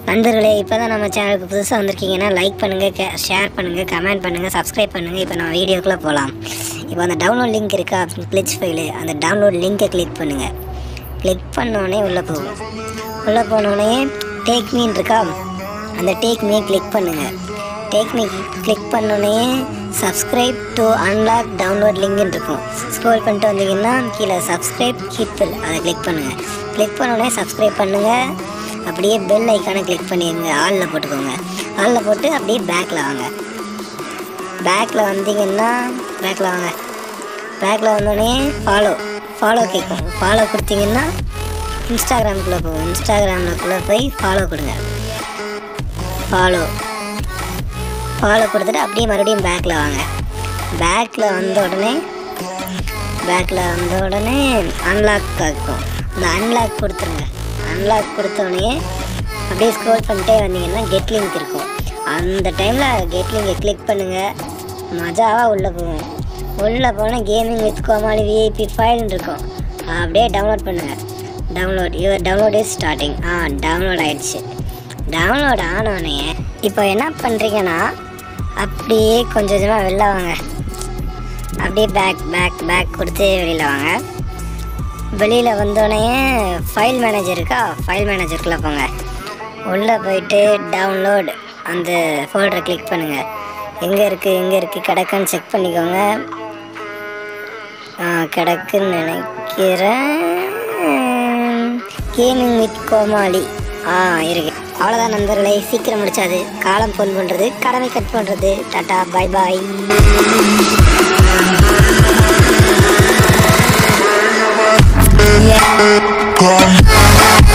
நண்பர்களே இப்போ தான் நம்ம சேனலுக்கு புதுசாக வந்திருக்கீங்கன்னா லைக் பண்ணுங்கள் ஷேர் பண்ணுங்கள் கமெண்ட் பண்ணுங்கள் சப்ஸ்கிரைப் பண்ணுங்கள் இப்போ நம்ம வீடியோக்குள்ளே போகலாம் இப்போ அந்த டவுன்லோட் லிங்க் இருக்கா கிளிச் ஃபைலு அந்த டவுன்லோட் லிங்கை கிளிக் பண்ணுங்கள் கிளிக் பண்ணோடனே உள்ளே போகும் உள்ளே போனோடனே டேக் மீன் இருக்கா அந்த டேக் மீ கிளிக் பண்ணுங்கள் டேக் மீ கிளிக் பண்ணோடனே சப்ஸ்கிரைப் டு அன்லாக் டவுன்லோட் லிங்க்னு இருக்கும் ஸ்க்ரோல் பண்ணிட்டு வந்தீங்கன்னா கீழே சப்ஸ்கிரைப் ஹிப்பில் அதை கிளிக் பண்ணுங்கள் கிளிக் பண்ணோடனே சப்ஸ்கிரைப் பண்ணுங்கள் அப்படியே பெல் ஐக்கானை கிளிக் பண்ணிடுங்க ஆளில் போட்டுக்கோங்க ஆளில் போட்டு அப்படியே பேக்கில் வாங்க பேக்கில் வந்தீங்கன்னா பேக்கில் வாங்க பேக்கில் வந்தோடனே ஃபாலோ ஃபாலோ கேட்கும் ஃபாலோ கொடுத்தீங்கன்னா இன்ஸ்டாகிராமுக்குள்ளே போகும் இன்ஸ்டாகிராமுக்குள்ளே போய் ஃபாலோ கொடுங்க ஃபாலோ ஃபாலோ கொடுத்துட்டு அப்படியே மறுபடியும் பேக்கில் வாங்க பேக்கில் வந்த உடனே பேக்கில் வந்த உடனே அன்லாக் ஆகும் அந்த அன்லாக் கொடுத்துருங்க அன்லாக் கொடுத்த உடனே அப்படியே ஸ்க்ரோல் பண்ணிட்டே வந்தீங்கன்னா கெட் லிங்க் இருக்கும் அந்த டைமில் கெட் லிங்கை கிளிக் பண்ணுங்கள் மஜாவாக உள்ளே போகும் உள்ளே போனால் கேமிங் வித் கோமாளி விஐபி ஃபைல்னு இருக்கும் அப்படியே டவுன்லோட் பண்ணுங்கள் download your download is starting ஆ டவுன்லோட் ஆயிடுச்சு டவுன்லோட் ஆனோடனே இப்போ என்ன பண்ணுறீங்கன்னா அப்படியே கொஞ்சம் கொஞ்சமாக வெளில வாங்க அப்படியே பேக் பேக் பேக் கொடுத்து வெளியில் வாங்க வெளியில் வந்தோடனே ஃபைல் மேனேஜர் இருக்கா ஃபைல் மேனேஜருக்குள்ளே போங்க உள்ளே போயிட்டு டவுன்லோட் அந்த ஃபோல்டரை கிளிக் பண்ணுங்கள் எங்கே இருக்குது எங்கே இருக்குது கிடக்குன்னு செக் பண்ணிக்கோங்க ஆ, கிடக்குன்னு நினைக்கிறேன் கேமிங் வித் கோமாளி ஆ இருக்கு அவ்வளோதான் நண்பர்களை சீக்கிரம் முடிச்சாது காலம் ஃபோன் பண்ணுறது கடமை கட் பண்ணுறது டாட்டா பாய் பாய் Come.